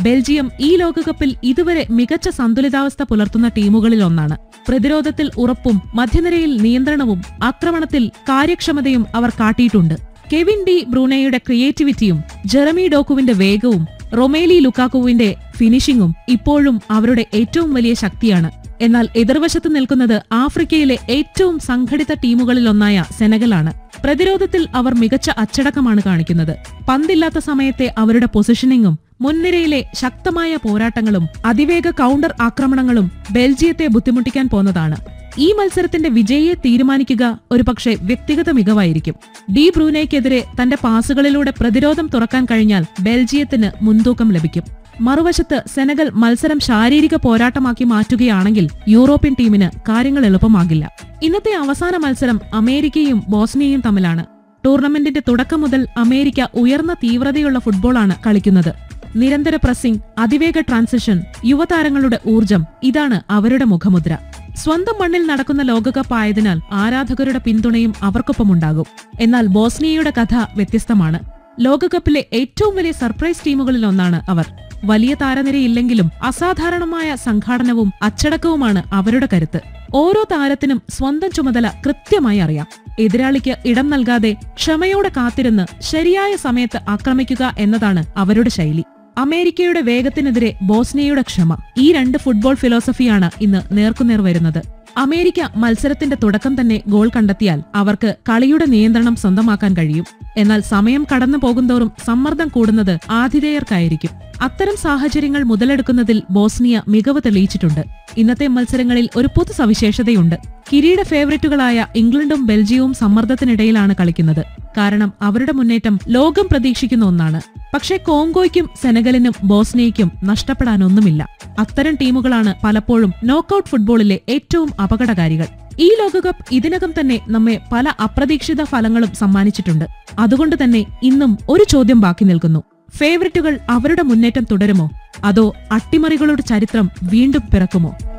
Belgium ഈ ലോകകപ്പിൽ ഇതുവരെ മികച്ച സന്തുലിതാവസ്ഥ പുലർത്തുന്ന ടീമുകളിൽ ഒന്നാണ് പ്രതിരോധത്തിൽ ഉറപ്പും മധ്യനിരയിൽ നിയന്ത്രണവും ആക്രമണത്തിൽ കാര്യക്ഷമതയും അവർ കാട്ടിയിട്ടുണ്ട് കെവിൻ ഡി ബ്രൂനയുടെ ക്രിയേറ്റിവിറ്റിയും ജെറമി ഡോക്കുവിന്റെ വേഗവും റൊമേലി ലുക്കാക്കുവിന്റെ ഫിനിഷിംഗും ഇപ്പോഴും അവരുടെ ഏറ്റവും വലിയ ശക്തിയാണ് എന്നാൽ എതിർവശത്ത് നിൽക്കുന്നത് ആഫ്രിക്കയിലെ ഏറ്റവും സംഘടിത ടീമുകളിലൊന്നായ സെനഗലാണ് പ്രതിരോധത്തിൽ അവർ മികച്ച അച്ചടക്കമാണ് കാണിക്കുന്നത് പന്തില്ലാത്ത സമയത്തെ അവരുടെ പൊസിഷനിങ്ങും മുൻനിരയിലെ ശക്തമായ പോരാട്ടങ്ങളും അതിവേഗ കൗണ്ടർ ആക്രമണങ്ങളും ബെൽജിയത്തെ ബുദ്ധിമുട്ടിക്കാൻ പോന്നതാണ് ഈ മത്സരത്തിന്റെ വിജയിയെ തീരുമാനിക്കുക ഒരുപക്ഷെ വ്യക്തിഗത മികവായിരിക്കും ഡി ബ്രൂനയ്ക്കെതിരെ തന്റെ പാസുകളിലൂടെ പ്രതിരോധം തുറക്കാൻ കഴിഞ്ഞാൽ ബെൽജിയത്തിന് മുൻതൂക്കം ലഭിക്കും മറുവശത്ത് സെനഗൽ മത്സരം ശാരീരിക പോരാട്ടമാക്കി മാറ്റുകയാണെങ്കിൽ യൂറോപ്യൻ ടീമിന് കാര്യങ്ങൾ എളുപ്പമാകില്ല ഇന്നത്തെ അവസാന മത്സരം അമേരിക്കയും ബോസ്നിയയും തമ്മിലാണ് ടൂർണമെന്റിന്റെ തുടക്കം മുതൽ അമേരിക്ക ഉയർന്ന തീവ്രതയുള്ള ഫുട്ബോളാണ് കളിക്കുന്നത് നിരന്തര പ്രസിംഗ് അതിവേഗ ട്രാൻസിഷൻ യുവതാരങ്ങളുടെ ഊർജം ഇതാണ് അവരുടെ മുഖമുദ്ര സ്വന്തം മണ്ണിൽ നടക്കുന്ന ലോകകപ്പ് ആയതിനാൽ ആരാധകരുടെ പിന്തുണയും അവർക്കൊപ്പമുണ്ടാകും എന്നാൽ ബോസ്നിയയുടെ കഥ വ്യത്യസ്തമാണ് ലോകകപ്പിലെ ഏറ്റവും വലിയ സർപ്രൈസ് ടീമുകളിലൊന്നാണ് അവർ വലിയ താരനിരയില്ലെങ്കിലും അസാധാരണമായ സംഘാടനവും അച്ചടക്കവുമാണ് അവരുടെ കരുത്ത് ഓരോ താരത്തിനും സ്വന്തം ചുമതല കൃത്യമായി അറിയാം എതിരാളിക്ക് ഇടം നൽകാതെ ക്ഷമയോടെ കാത്തിരുന്ന് ശരിയായ സമയത്ത് ആക്രമിക്കുക എന്നതാണ് അവരുടെ ശൈലി അമേരിക്കയുടെ വേഗത്തിനെതിരെ ബോസ്നിയയുടെ ക്ഷമ ഈ രണ്ട് ഫുട്ബോൾ ഫിലോസഫിയാണ് ഇന്ന് നേർക്കുനേർ വരുന്നത് അമേരിക്ക മത്സരത്തിന്റെ തുടക്കം തന്നെ ഗോൾ കണ്ടെത്തിയാൽ അവർക്ക് കളിയുടെ നിയന്ത്രണം സ്വന്തമാക്കാൻ കഴിയും എന്നാൽ സമയം കടന്നു പോകുന്തോറും സമ്മർദ്ദം കൂടുന്നത് ആതിഥേയർക്കായിരിക്കും അത്തരം സാഹചര്യങ്ങൾ മുതലെടുക്കുന്നതിൽ ബോസ്നിയ മികവ് തെളിയിച്ചിട്ടുണ്ട് ഇന്നത്തെ മത്സരങ്ങളിൽ ഒരു പൊതു സവിശേഷതയുണ്ട് കിരീട ഫേവറേറ്റുകളായ ഇംഗ്ലണ്ടും ബെൽജിയവും സമ്മർദ്ദത്തിനിടയിലാണ് കളിക്കുന്നത് കാരണം അവരുടെ മുന്നേറ്റം ലോകം പ്രതീക്ഷിക്കുന്ന ഒന്നാണ് പക്ഷേ കോങ്കോയ്ക്കും സെനഗലിനും ബോസ്നിയയ്ക്കും നഷ്ടപ്പെടാനൊന്നുമില്ല അത്തരം ടീമുകളാണ് പലപ്പോഴും നോക്കൌട്ട് ഫുട്ബോളിലെ ഏറ്റവും അപകടകാരികൾ ഈ ലോകകപ്പ് ഇതിനകം തന്നെ നമ്മെ പല അപ്രതീക്ഷിത ഫലങ്ങളും സമ്മാനിച്ചിട്ടുണ്ട് അതുകൊണ്ട് തന്നെ ഇന്നും ഒരു ചോദ്യം ബാക്കി നിൽക്കുന്നു ഫേവറിറ്റുകൾ അവരുടെ മുന്നേറ്റം തുടരുമോ അതോ അട്ടിമറികളുടെ ചരിത്രം വീണ്ടും പിറക്കുമോ